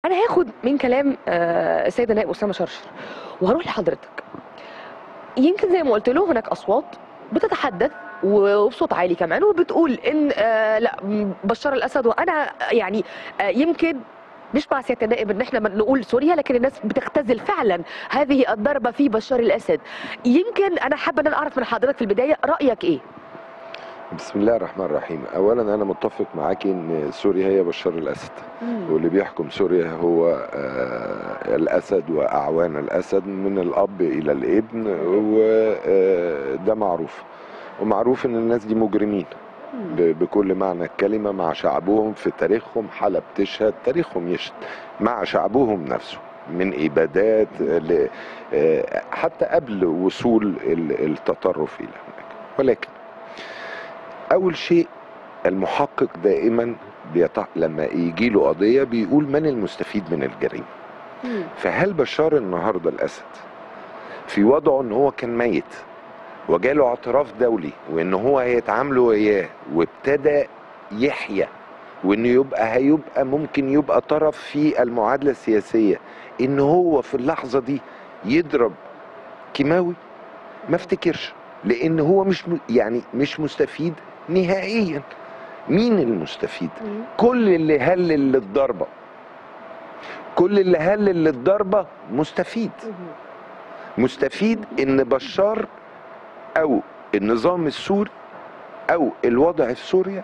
انا هاخد من كلام آه، السيده نائب اسامه شرشر وهروح لحضرتك يمكن زي ما قلت له هناك اصوات بتتحدث وبصوت عالي كمان وبتقول ان آه، لا م- بشار الاسد وانا يعني آه، يمكن مش مع سياده النائب ان احنا نقول سوريا لكن الناس بتختزل فعلا هذه الضربه في بشار الاسد يمكن انا حابه ان انا اعرف من حضرتك في البدايه رايك ايه بسم الله الرحمن الرحيم اولا انا متفق معاكي ان سوريا هي بشار الاسد واللي بيحكم سوريا هو آه، الاسد واعوان الاسد من الاب الى الابن وده معروف ومعروف ان الناس دي مجرمين ب- بكل معنى الكلمه مع شعبهم في تاريخهم حلب تشهد تاريخهم يشهد مع شعبهم نفسه من ابادات ل- آه، حتى قبل وصول ال- التطرف الى هناك ولكن اول شيء المحقق دائما بيطع... لما يجي له قضيه بيقول من المستفيد من الجريمه فهل بشار النهارده الاسد في وضعه ان هو كان ميت وجاله اعتراف دولي وان هو هيتعاملوا وياه وابتدى يحيا وانه يبقى هيبقى ممكن يبقى طرف في المعادله السياسيه ان هو في اللحظه دي يضرب كيماوي ما افتكرش لان هو مش م- يعني مش مستفيد نهائيا مين المستفيد كل اللي هلل للضربه كل اللي هلل للضربه مستفيد مستفيد ان بشار او النظام السوري او الوضع في سوريا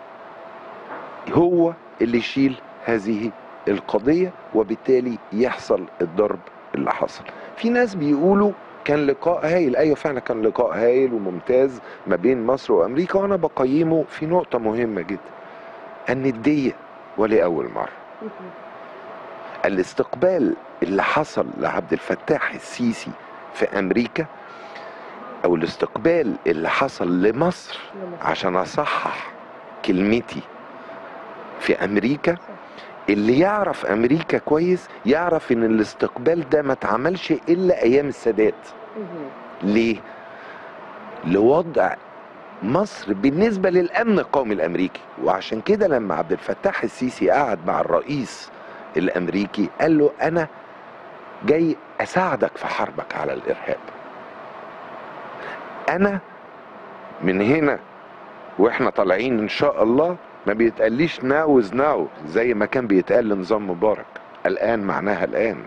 هو اللي يشيل هذه القضيه وبالتالي يحصل الضرب اللي حصل في ناس بيقولوا كان لقاء هايل ايوه فعلا كان لقاء هايل وممتاز ما بين مصر وامريكا وانا بقيمه في نقطه مهمه جدا النديه ولاول مره الاستقبال اللي حصل لعبد الفتاح السيسي في امريكا او الاستقبال اللي حصل لمصر عشان اصحح كلمتي في امريكا اللي يعرف امريكا كويس يعرف ان الاستقبال ده ما اتعملش الا ايام السادات ليه لوضع مصر بالنسبه للامن القومي الامريكي وعشان كده لما عبد الفتاح السيسي قعد مع الرئيس الامريكي قال له انا جاي اساعدك في حربك على الارهاب انا من هنا واحنا طالعين ان شاء الله ما بيتقاليش ناوز ناو زي ما كان بيتقال لنظام مبارك الان معناها الان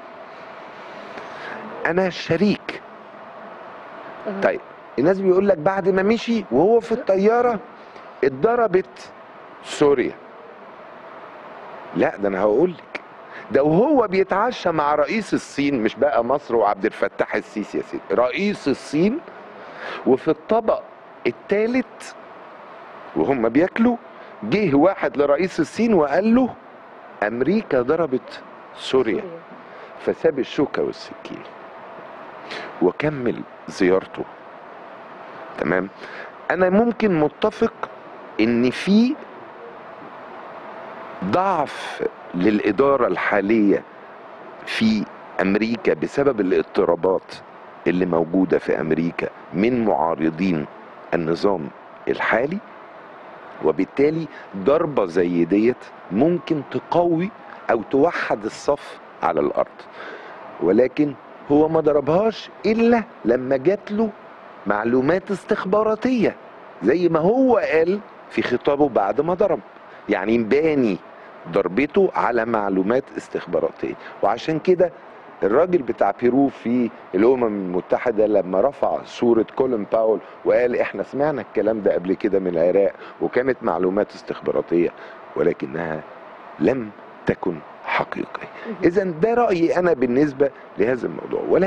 انا شريك طيب الناس بيقول لك بعد ما مشي وهو في الطياره اتضربت سوريا لا ده انا هقول لك ده وهو بيتعشى مع رئيس الصين مش بقى مصر وعبد الفتاح السيسي يا سيدي رئيس الصين وفي الطبق الثالث وهم بياكلوا جه واحد لرئيس الصين وقال له امريكا ضربت سوريا فساب الشوكه والسكين وكمل زيارته تمام انا ممكن متفق ان في ضعف للاداره الحاليه في امريكا بسبب الاضطرابات اللي موجوده في امريكا من معارضين النظام الحالي وبالتالي ضربه زي ديت ممكن تقوي او توحد الصف على الارض ولكن هو ما ضربهاش الا لما جات له معلومات استخباراتيه زي ما هو قال في خطابه بعد ما ضرب يعني باني ضربته على معلومات استخباراتيه وعشان كده الراجل بتاع بيرو في الامم المتحده لما رفع صوره كولين باول وقال احنا سمعنا الكلام ده قبل كده من العراق وكانت معلومات استخباراتيه ولكنها لم تكن حقيقيه اذا ده رايي انا بالنسبه لهذا الموضوع ولا